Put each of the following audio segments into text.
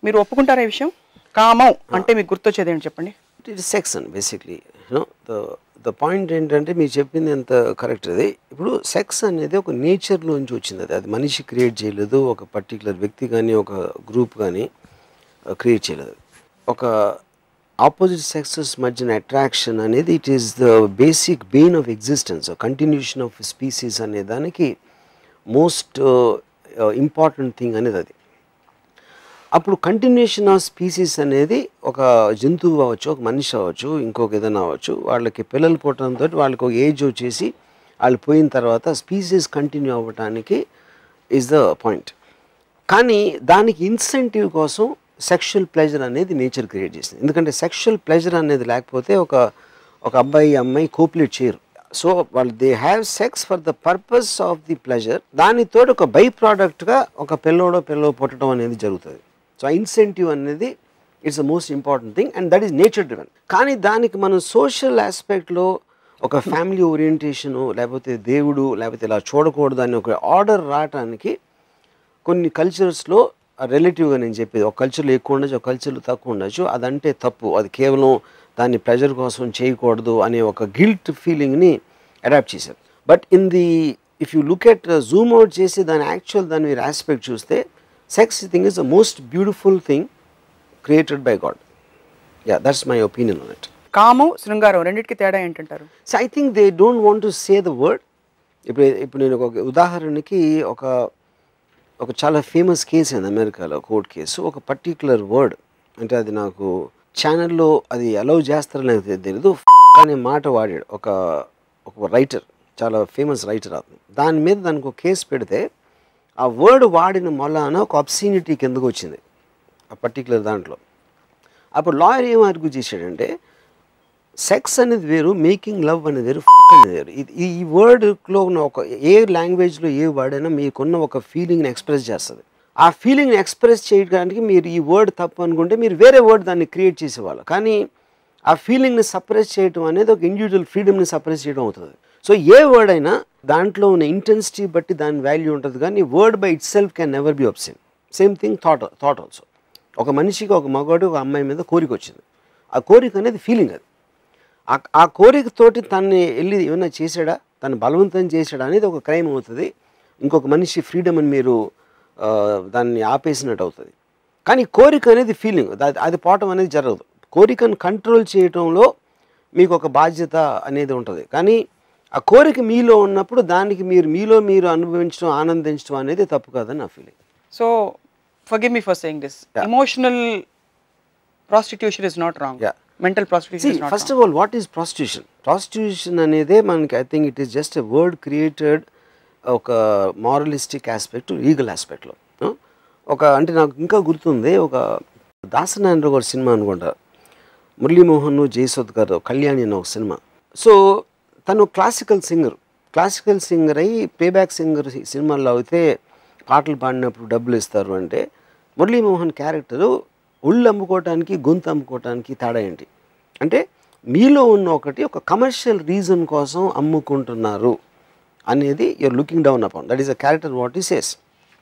మీరు ఒప్పుకుంటారా ఈ విషయం కామం అంటే మీకు గుర్తొచ్చేది ఏంటి చెప్పండి it is sex and basically you know the పాయింట్ ఏంటంటే మీరు చెప్పింది ఎంత కరెక్ట్ అది ఇప్పుడు సెక్స్ అనేది ఒక నేచర్లోంచి వచ్చింది అది అది మనిషి క్రియేట్ చేయలేదు ఒక పర్టికులర్ వ్యక్తి కానీ ఒక గ్రూప్ కానీ క్రియేట్ చేయలేదు ఒక ఆపోజిట్ సెక్సెస్ మధ్యన అట్రాక్షన్ అనేది it is the basic bane of existence continuation of species అనే దానికి మోస్ట్ ఇంపార్టెంట్ థింగ్ అనేది అది అప్పుడు కంటిన్యూషన్ ఆఫ్ స్పీసీస్ అనేది ఒక జంతువు అవ్వచ్చు ఒక మనిషి అవ్వచ్చు ఇంకొక ఏదైనా అవ్వచ్చు వాళ్ళకి పిల్లలు పుట్టడంతో వాళ్ళకి ఒక ఏజ్ వచ్చేసి వాళ్ళు పోయిన తర్వాత స్పీసీస్ కంటిన్యూ అవ్వటానికి ఈజ్ ద పాయింట్ కానీ దానికి ఇన్సెంటివ్ కోసం సెక్షువల్ ప్లెజర్ అనేది నేచర్ క్రియేట్ చేసింది ఎందుకంటే సెక్షువల్ ప్లెజర్ అనేది లేకపోతే ఒక ఒక అబ్బాయి అమ్మాయి కోపులేట్ చేయరు సో వాళ్ళు they have sex for the purpose of the pleasure దానితో ఒక బై ప్రోడక్ట్గా ఒక పిల్లోడో పిల్లో పుట్టడం అనేది జరుగుతుంది సో ఆ ఇన్సెంటివ్ అనేది it's the most important thing and that is nature driven కానీ దానికి మనం సోషల్ ఆస్పెక్ట్లో ఒక ఫ్యామిలీ ఓరియంటేషను లేకపోతే దేవుడు లేకపోతే ఇలా చూడకూడదు అని ఒక ఆర్డర్ రావటానికి కొన్ని కల్చర్స్లో రిలేటివ్గా నేను చెప్పేది ఒక కల్చర్లో ఎక్కువ ఉండొచ్చు ఒక కల్చర్లో తక్కువ ఉండొచ్చు అదంటే తప్పు అది కేవలం దాన్ని ప్రెజర్ కోసం చేయకూడదు అనే ఒక గిల్ట్ ఫీలింగ్ని అడాప్ట్ చేశారు but in the if you look at zoom out చేసి దాని యాక్చువల్ దాని మీరు ఆస్పెక్ట్ చూస్తే sex thing is the most beautiful thing created by God ya that's my opinion on it కామం శృంగారం రెండింటికి తేడా ఏంటంటారు so I think they don't want to say the word ఇప్పుడు ఇప్పుడు నేను ఒక ఉదాహరణకి ఒక ఒక చాలా ఫేమస్ కేసు అయింది అమెరికాలో కోర్ట్ కేసు ఒక పర్టికులర్ వర్డ్ అంటే అది నాకు ఛానల్లో అది అలౌ చేస్తారో నాకు తె- తెలీదు అనే మాట వాడాడు ఒక ఒక రైటర్ చాలా ఫేమస్ రైటర్ అతను దాని మీద దానికి ఒక కేసు పెడితే ఆ వర్డ్ వాడిన మొలాన ఒక అబ్సీనిటీ కిందకు వచ్చింది ఆ పర్టికులర్ దాంట్లో అప్పుడు లాయర్ ఏం ఆర్గ్యూ చేశాడంటే సెక్స్ అనేది వేరు మేకింగ్ లవ్ అనేది వేరు ఫక్ అనేది వేరు ఇది ఈ వర్డ్లో ఉన్న ఒక ఏ లాంగ్వేజ్లో ఏ వర్డ్ అయినా మీకున్న ఒక ఫీలింగ్ని ఎక్స్ప్రెస్ చేస్తుంది ఆ ఫీలింగ్ని ఎక్స్ప్రెస్ చేయడానికి మీరు ఈ వర్డ్ తప్పు అనుకుంటే మీరు వేరే వర్డ్ దాన్ని క్రియేట్ చేసేవాళ్ళు కానీ ఆ ఫీలింగ్ని సప్రెస్ చేయడం అనేది ఒక ఇండివిజువల్ ఫ్రీడమ్ని సప్రెస్ చేయడం అవుతుంది సో ఏ వర్డ్ అయినా దాంట్లో ఉన్న ఇంటెన్సిటీ బట్టి దాని వాల్యూ ఉంటుంది కానీ word by itself can never be absent same thing that thought also ఒక మనిషికి ఒక మగవాడు ఒక అమ్మాయి మీద కోరిక వచ్చింది ఆ కోరిక అనేది ఫీలింగ్ అది ఆ- ఆ కోరికతోటి తన్ని వెళ్ళి ఏమైనా చేశాడా తను బలవంతం చేశాడా అనేది ఒక క్రైమ్ అవుతుంది ఇంకొక మనిషి ఫ్రీడమ్ అని మీరు ఆ, దాన్ని ఆపేసినట్టు అవుతుంది కానీ కోరిక అనేది ఫీలింగ్ అది పోవటం అనేది జరగదు కోరికను కంట్రోల్ చేయటంలో మీకు ఒక బాధ్యత అనేది ఉంటుంది కానీ ఆ కోరిక మీలో ఉన్నప్పుడు దానికి మీరు మీలో మీరు అనుభవించడం ఆనందించడం అనేది తప్పు కాదని నా feeling so forgive me for saying this emotional prostitution is not wrong Yeah. Mental prostitution is not first of all what is prostitution prostitution అనేదే మనకి I think it is just a word created ఒక moralistic aspect legal ఆస్పెక్ట్లో ఒక అంటే నాకు ఇంకా గుర్తుంది ఒక దాసనారాయణ గారి సినిమా అనుకుంటా మురళీమోహన్ జయసోద్ గారు కళ్యాణి అన్న ఒక సినిమా సో తను క్లాసికల్ సింగర్ క్లాసికల్ సింగర్ అయ్యి పేబ్యాక్ సింగర్ సినిమాల్లో అయితే పాటలు పాడినప్పుడు డబ్బులు ఇస్తారు అంటే మురళీమోహన్ క్యారెక్టరు ఒళ్ళు అమ్ముకోవటానికి గొంతు అమ్ముకోవటానికి తేడా ఏంటి అంటే మీలో ఉన్న ఒకటి ఒక కమర్షియల్ రీజన్ కోసం అమ్ముకుంటున్నారు అనేది you're looking down upon that is a character what he says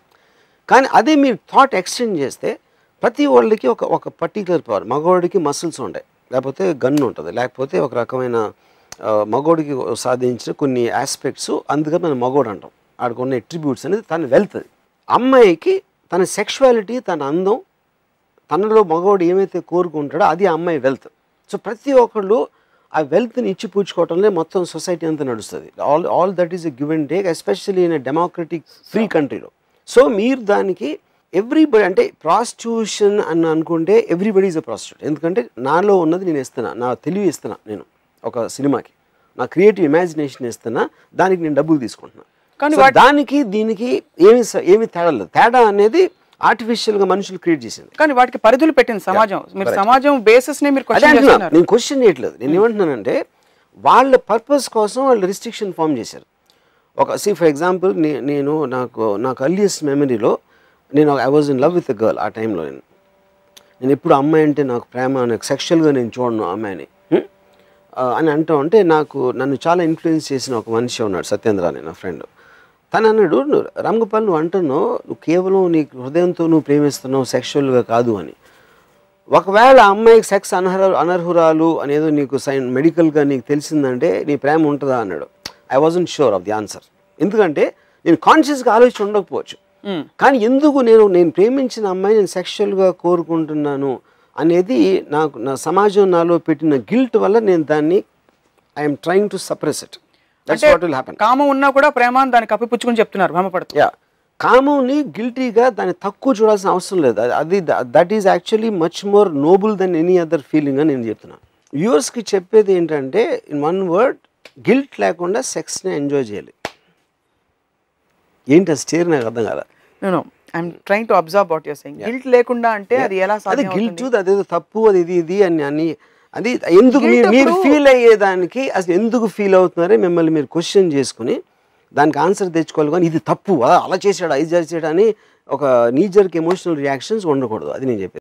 కానీ అదే మీరు థాట్ ఎక్స్టెండ్ చేస్తే ప్రతి వాళ్ళకి ఒక ఒక పర్టికులర్ పవర్ మగవాడికి మసిల్స్ ఉంటాయి లేకపోతే గన్ ఉంటుంది లేకపోతే ఒక రకమైన ఆ, మగవాడికి సాధించిన కొన్ని ఆస్పెక్ట్స్ అందుకే మనం మగవాడు అంటాం ఆడికి ఉన్న ఎట్రిబ్యూట్స్ అనేది తన వెల్త్ అది అమ్మాయికి తన సెక్షువాలిటీ తన అందం తనలో మగవాడు ఏమైతే కోరుకుంటాడో అది ఆ అమ్మాయి వెల్త్ సో ప్రతి ఒక్కళ్ళు ఆ వెల్త్ని ఇచ్చి పూడ్చుకోవటంలో మొత్తం సొసైటీ అంతా నడుస్తుంది all all that is a give and take especially in a democratic free కంట్రీలో సో మీరు దానికి ఎవ్రీబడి అంటే ప్రాస్టిట్యూషన్ అని అనుకుంటే ఎవ్రీబడి ఈజ్ అ ప్రాస్టిట్యూట్ ఎందుకంటే నాలో ఉన్నది నేను ఇస్తున్నా నా తెలివి ఇస్తున్నా నేను ఒక సినిమాకి నా క్రియేటివ్ ఇమాజినేషన్ ఇస్తున్నా దానికి నేను డబ్బులు తీసుకుంటున్నా కానీ So దానికి దీనికి ఏమి స- ఏమి తేడా లేదు తేడా అనేది ఆర్టిఫిషియల్గా మనుషులు క్రియేట్ చేసింది కానీ వాటికి పరిధులు పెట్టింది సమాజం మీరు సమాజం బేసిస్ నే మీరు అదే క్వశ్చన్ అంటున్నా చేస్తున్నారు నేను క్వశ్చన్ చేయట్లేదు నేను ఏమంటున్నానంటే వాళ్ళ పర్పస్ కోసం వాళ్ళు రిస్ట్రిక్షన్ ఫామ్ చేశారు ఒక సి ఫర్ ఎగ్జాంపుల్ నేను నాకు నాకు అర్లియస్ట్ మెమరీలో నేను I was in love with a girl ఆ టైంలో నేను నేను ఎప్పుడు అమ్మాయి అంటే నాకు ప్రేమ నాకు సెక్షువల్గా నేను చూడను ఆ అమ్మాయిని హ్మ్? ఆ, అని అంటూ ఉంటే నాకు నన్ను చాలా ఇన్ఫ్లుయెన్స్ చేసిన ఒక మనిషి ఉన్నాడు సత్యేంద్ర అని నా ఫ్రెండ్ తను అన్నాడు "నువ్వు రామ్ గోపాల్ నువ్వు అంటున్నావు నువ్వు కేవలం నీ హృదయంతో నువ్వు ప్రేమిస్తున్నావు సెక్షువల్గా కాదు అని ఒకవేళ ఆ అమ్మాయికి సెక్స్ అనర్హ అనర్హురాలు అనేది నీకు సైన్ మెడికల్గా నీకు తెలిసిందంటే నీ ప్రేమ ఉంటుందా అన్నాడు I wasn't sure of the answer ఎందుకంటే నేను కాన్షియస్గా ఆలోచన ఉండకపోవచ్చు కానీ ఎందుకు నేను నేను ప్రేమించిన అమ్మాయి నేను సెక్షువల్గా కోరుకుంటున్నాను అనేది నాకు నా సమాజం నాలో పెట్టిన గిల్ట్ వల్ల నేను దాన్ని I'm trying to suppress it that's what will happen కామం ఉన్నా కూడా ప్రేమ అని దాన్ని కప్పిపుచ్చుకుని చెప్తున్నారు భ్రమపడుతూ యా కామంని గిల్టీగా దాన్ని తక్కువ చూడాల్సిన అవసరం లేదు అది- అది that is actually much more noble than any other feeling అని నేను చెప్తున్నాను వ్యూవర్స్కి చెప్పేది ఏంటంటే ఇన్ వన్ వర్డ్ గిల్ట్ లేకుండా సెక్స్ని ఎంజాయ్ చేయాలి ఏంటి ఆ స్టేర్ నాకు అర్థం కాదు నేను I'm trying to observe what you're saying guilt లేకుండా అంటే అది ఎలా అదే సాధ్యం గిల్ట్ అదేదో తప్పు అది ఇది ఇది అని అని అది ఎందుకు మీరు మీరు ఫీల్ అయ్యేదానికి అసలు ఎందుకు ఫీల్ అవుతున్నారే మిమ్మల్ని మీరు క్వశ్చన్ చేసుకుని దానికి ఆన్సర్ తెచ్చుకోవాలి కానీ ఇది తప్పు ఆ, అలా చేసాడా ఇది చేసాడా అని ఒక నీజర్కి ఎమోషనల్ రియాక్షన్స్ ఉండకూడదు అది నేను చెప్పేది